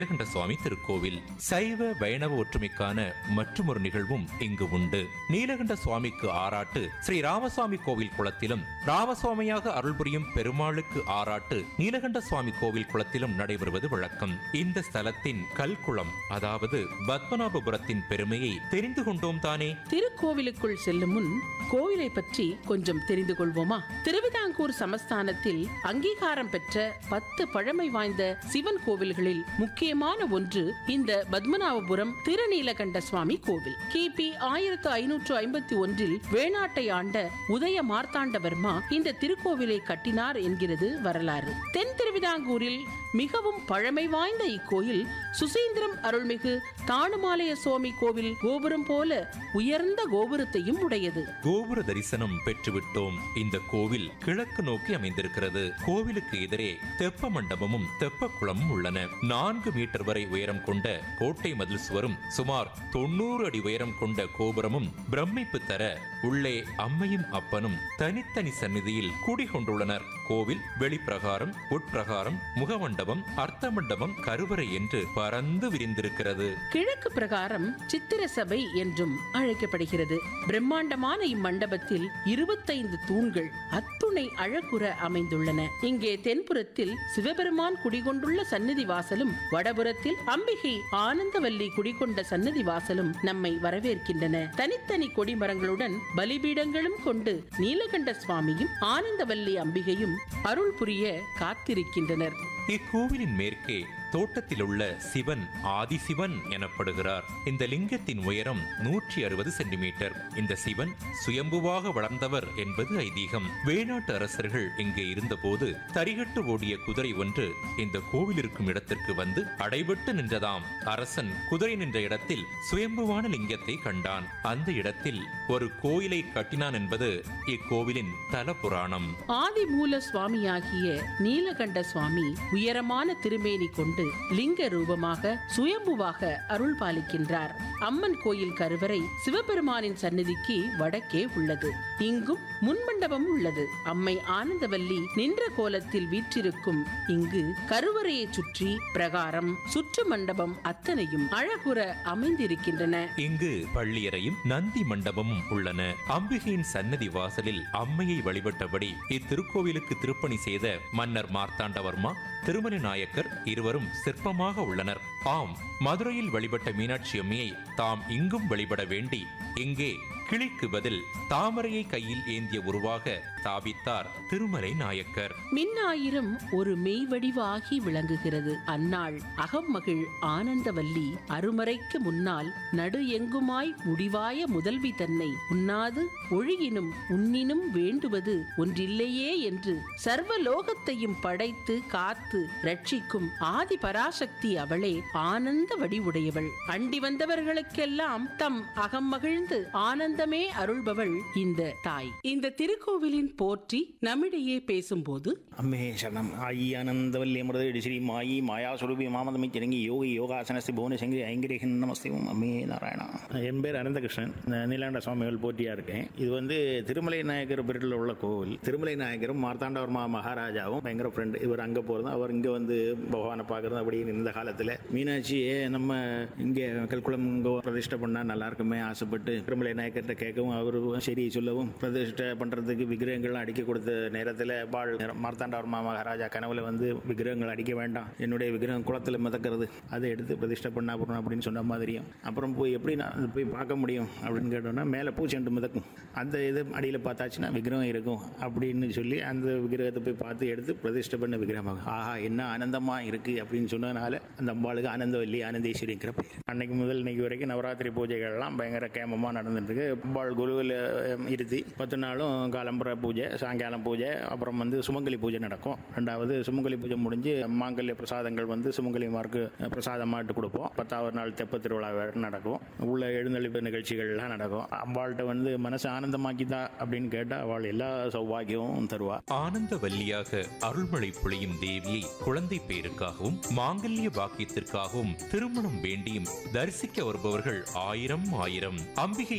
நீலகண்ட சுவாமி திருக்கோவில் சைவ வைணவ ஒற்றுமைக்கான மற்றொரு நிகழ்வும் இங்கு உண்டு நீலகண்ட சுவாமிக்கு ஆராட்டு ஸ்ரீ ராமசுவாமி கோவில் குளத்திலும் ராமசுவாமியாக அருள் புரியும் பெருமாளுக்கு ஆராட்டு நீலகண்ட சுவாமி கோவில் குளத்திலும் நடைபெறுவது வழக்கம் இந்த ஸ்தலத்தின் கல்குளம் அதாவது பத்மநாபபுரத்தின் பெருமையை தெரிந்து கொண்டோம் தானே திருக்கோவிலுக்குள் செல்லும் முன் கோவிலை பற்றி கொஞ்சம் தெரிந்து கொள்வோமா திருவிதாங்கூர் சமஸ்தானத்தில் அங்கீகாரம் பெற்ற பத்து பழமை வாய்ந்த சிவன் கோவில்களில் முக்கியமான ஒன்று இந்த பத்மநாபபுரம் திருநீலகண்ட சுவாமி கோவில் கிபி ஆயிரத்து ஐநூற்று ஐம்பத்தி ஒன்றில் வேணாட்டை ஆண்ட உதய மார்த்தாண்டவர்மா இந்த திருக்கோவிலை கட்டினார் என்கிறது வரலாறு தென் திருவிதாங்கூரில் மிகவும் பழமை வாய்ந்த இக்கோயில் சுசீந்திரம் அருள்மிகு தானுமாலய சுவாமி கோவில் கோபுரம் போல உயர்ந்த கோபுரத்தையும் உடையது கோபுர தரிசனம் பெற்றுவிட்டோம் இந்த கோவில் கிழக்கு நோக்கி அமைந்திருக்கிறது கோவிலுக்கு எதிரே தெப்ப மண்டபமும் தெப்ப குளமும் உள்ளன நான்கு மீட்டர் வரை உயரம் கொண்ட கோட்டை மதில் சுவரும் சுமார் தொண்ணூறு அடி உயரம் கொண்ட கோபுரமும் பிரமிப்பு தர உள்ளே அம்மையும் அப்பனும் தனித்தனி சந்நிதியில் குடிகொண்டுள்ளனர் கோவில் வெளிப்பிரகாரம் உட்பிரகாரம் முகமண்டபம் அர்த்த மண்டபம் கருவறை என்று பறந்து விரிந்திருக்கிறது கிழக்கு பிரகாரம் சித்திர சபை என்றும் அழைக்கப்படுகிறது பிரம்மாண்டமான இம்மண்டபத்தில் இருபத்தைந்து தூண்கள் அத்துணை அழகுற அமைந்துள்ளன இங்கே தென்புறத்தில் சிவபெருமான் குடிகொண்டுள்ள சந்நிதி வாசலும் வடபுறத்தில் அம்பிகை ஆனந்தவல்லி குடிகொண்ட சந்நிதி வாசலும் நம்மை வரவேற்கின்றன தனித்தனி கொடிமரங்களுடன் பலிபீடங்களும் கொண்டு நீலகண்ட சுவாமியும் ஆனந்தவல்லி அம்பிகையும் அருள் புரிய காத்திருக்கின்றனர் இக்கோவிலின் மேற்கே தோட்டத்தில் உள்ள சிவன் ஆதிசிவன் எனப்படுகிறார் இந்த லிங்கத்தின் உயரம் நூற்றி அறுபது சென்டிமீட்டர் இந்த சிவன் சுயம்புவாக வளர்ந்தவர் என்பது ஐதீகம் வேணாட்டு அரசர்கள் இங்கே இருந்தபோது தரிகட்டு ஓடிய குதிரை ஒன்று இந்த கோவில் இருக்கும் இடத்திற்கு வந்து அடைபட்டு நின்றதாம் அரசன் குதிரை நின்ற இடத்தில் சுயம்புவான லிங்கத்தை கண்டான் அந்த இடத்தில் ஒரு கோயிலை கட்டினான் என்பது இக்கோவிலின் தல புராணம் ஆதிமூல சுவாமியாகிய நீலகண்ட சுவாமி உயரமான திருமேனி கொண்டு லிங்க ரூபமாக சுயம்புவாக அருள் பாலிக்கின்றார் அம்மன் கோயில் கருவறை சிவபெருமானின் சந்நிதிக்கு வடக்கே உள்ளது இங்கும் முன்மண்டபம் உள்ளது அம்மை ஆனந்தவல்லி நின்ற கோலத்தில் வீற்றிருக்கும் இங்கு கருவறையை சுற்றி பிரகாரம் சுற்று மண்டபம் அத்தனையும் அழகுற அமைந்திருக்கின்றன இங்கு பள்ளியறையும் நந்தி மண்டபமும் உள்ளன அம்பிகையின் சன்னதி வாசலில் அம்மையை வழிபட்டபடி இத்திருக்கோவிலுக்கு திருப்பணி செய்த மன்னர் மார்த்தாண்டவர்மா திருமலை நாயக்கர் இருவரும் சிற்பமாக உள்ளனர் ஆம் மதுரையில் வழிபட்ட மீனாட்சி அம்மையை தாம் இங்கும் வழிபட வேண்டி இங்கே கிளிக்கு பதில் தாமரையை கையில் ஏந்திய உருவாக தாபித்தார் திருமலை நாயக்கர் மின்னாயிரம் ஒரு மெய்வடிவாகி விளங்குகிறது அந்நாள் அகம்மகிழ் ஆனந்தவல்லி அருமறைக்கு முன்னால் நடு எங்குமாய் முடிவாய முதல்வி தன்னை உண்ணாது ஒழுகினும் உன்னினும் வேண்டுவது ஒன்றில்லையே என்று சர்வ லோகத்தையும் படைத்து காத்து ரட்சிக்கும் ஆதி பராசக்தி அவளே ஆனந்த வடிவுடையவள் அண்டி வந்தவர்களுக்கெல்லாம் தம் அகம் மகிழ்ந்து ஆனந்தமே அருள்பவள் இந்த தாய் இந்த திருக்கோவிலின் போற்றி நம்மிடையே பேசும்போது அம்மே சரணம் ஆயி ஆனந்தவல்லி அமிர்த ஸ்ரீ மாயி மாயாஸ்வரூபி மாமதமை சிறங்கி யோகி யோகாசனஸ்தி புவனசங்கரி ஐங்கரேகன் நமஸ்தேவம் அம்மே நாராயணா என் பேர் அனந்தகிருஷ்ணன் நான் நீலாண்ட சுவாமிகள் போட்டியாக இருக்கேன் இது வந்து திருமலை நாயக்கர் பேரில் உள்ள கோவில் திருமலை நாயக்கரும் மார்த்தாண்டவர்மா மகாராஜாவும் பயங்கர ஃப்ரெண்டு இவர் அங்கே போகிறது அவர் இங்கே வந்து பகவானை பார்க்குறது அப்படின்னு இந்த காலத்தில் மீனாட்சியே நம்ம இங்கே கல்குளம் இங்கே பிரதிஷ்டை பண்ணால் நல்லா இருக்குமே ஆசைப்பட்டு திருமலை நாயக்கர்கிட்ட கேட்கவும் அவர் சரி சொல்லவும் பிரதிஷ்டை பண்ணுறதுக்கு விக்கிரகங்கள்லாம் அடிக்க கொடுத்த நேரத்தில் பால் மார்த்தாண்டவர்மா மகாராஜா கனவுல வந்து விக்கிரகங்கள் அடிக்க வேண்டாம் என்னுடைய விக்கிரகம் குளத்தில் மிதக்கிறது அதை எடுத்து பிரதிஷ்டை பண்ணா போகிறோம் அப்படின்னு சொன்ன மாதிரியும் அப்புறம் போய் எப்படி நான் அதை போய் பார்க்க முடியும் அப்படின்னு கேட்டோம்னா மேலே பூச்செண்டு மிதக்கும் அந்த இது அடியில் பார்த்தாச்சுன்னா விக்கிரகம் இருக்கும் அப்படின்னு சொல்லி அந்த விக்கிரகத்தை போய் பார்த்து எடுத்து பிரதிஷ்டை பண்ண விக்கிரகமாக ஆஹா என்ன ஆனந்தமாக இருக்குது அப்படின்னு சொன்னதுனால அந்த அம்பாளுக்கு ஆனந்தவல்லி ஆனந்தேஸ்வரிங்கிற பேர் அன்னைக்கு முதல் இன்னைக்கு வரைக்கும் நவராத்திரி பூஜைகள்லாம் பயங்கர கேமமாக நடந்துட்டு இருக்கு அம்பாள் குருவில் இருத்தி பத்து நாளும் காலம்புற பூஜை சாயங்காலம் பூஜை அப்புறம் வந்து சுமங்கலி பூஜை நடக்கும் ரெண்டாவது சுமங்கலி பூஜை முடிஞ்சு மாங்கல்ய பிரசாதங்கள் வந்து சுமங்கலிமாருக்கு பிரசாதமாட்டு கொடுப்போம் பத்தாவது நாள் தெப்ப திருவிழா வேற நடக்கும் உள்ள எழுந்தளிப்பு நிகழ்ச்சிகள்லாம் நடக்கும் அம்பாள்கிட்ட வந்து மனசு ஆனந்தமாக்கிதா அப்படின்னு கேட்டால் அவள் எல்லா சௌபாகியமும் தருவா ஆனந்த வல்லியாக அருள்மழை பொழியும் தேவியை குழந்தை பேருக்காகவும் மாங்கல்ய பாக்கியத்திற்காகவும் திருமணம் வேண்டியும் தரிசிக்க வருபவர்கள் ஆயிரம் ஆயிரம் அம்பிகையை மனதார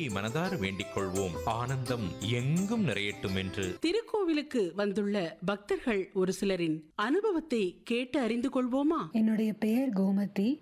மனதார வேண்டிக் கொள்வோம் ஆனந்தம் எங்கும் நிறையட்டும் என்று திருக்கோவிலுக்கு வந்துள்ள பக்தர்கள் ஒரு சிலரின் அனுபவத்தை கேட்டு அறிந்து கொள்வோமா என்னுடைய பெயர் கோமதி